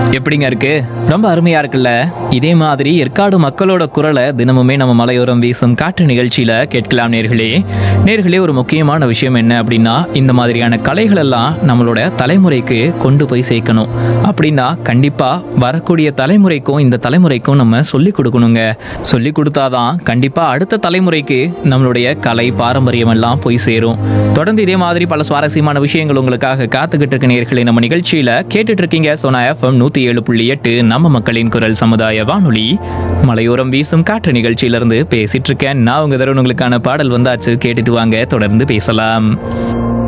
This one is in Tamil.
எப்படிங்க இருக்கு ரொம்ப அருமையா இருக்குல்ல இதே மாதிரி ஏற்காடு மக்களோட குரலை தினமுமே நம்ம மலையோரம் வீசும் காற்று நிகழ்ச்சியில கேட்கலாம் நேர்களே நேர்களே ஒரு முக்கியமான விஷயம் என்ன அப்படின்னா இந்த மாதிரியான கலைகள் எல்லாம் நம்மளோட தலைமுறைக்கு கொண்டு போய் சேர்க்கணும் அப்படின்னா கண்டிப்பா வரக்கூடிய தலைமுறைக்கும் இந்த தலைமுறைக்கும் நம்ம சொல்லி கொடுக்கணுங்க சொல்லி கொடுத்தாதான் கண்டிப்பா அடுத்த தலைமுறைக்கு நம்மளுடைய கலை பாரம்பரியம் எல்லாம் போய் சேரும் தொடர்ந்து இதே மாதிரி பல சுவாரஸ்யமான விஷயங்கள் உங்களுக்காக காத்துக்கிட்டு இருக்க நேர்களை நம்ம நிகழ்ச்சியில கேட்டுட்டு இருக்கீங்க சோனா எஃப்எம் நூத்தி ஏழு புள்ளி எட்டு நம்ம மக்களின் குரல் சமுதாய வானொலி மலையோரம் வீசும் காற்று நிகழ்ச்சியிலிருந்து பேசிட்டு இருக்கேன் நான் உங்க தருண் உங்களுக்கான பாடல் வந்தாச்சு கேட்டுட்டு வாங்க தொடர்ந்து பேசலாம்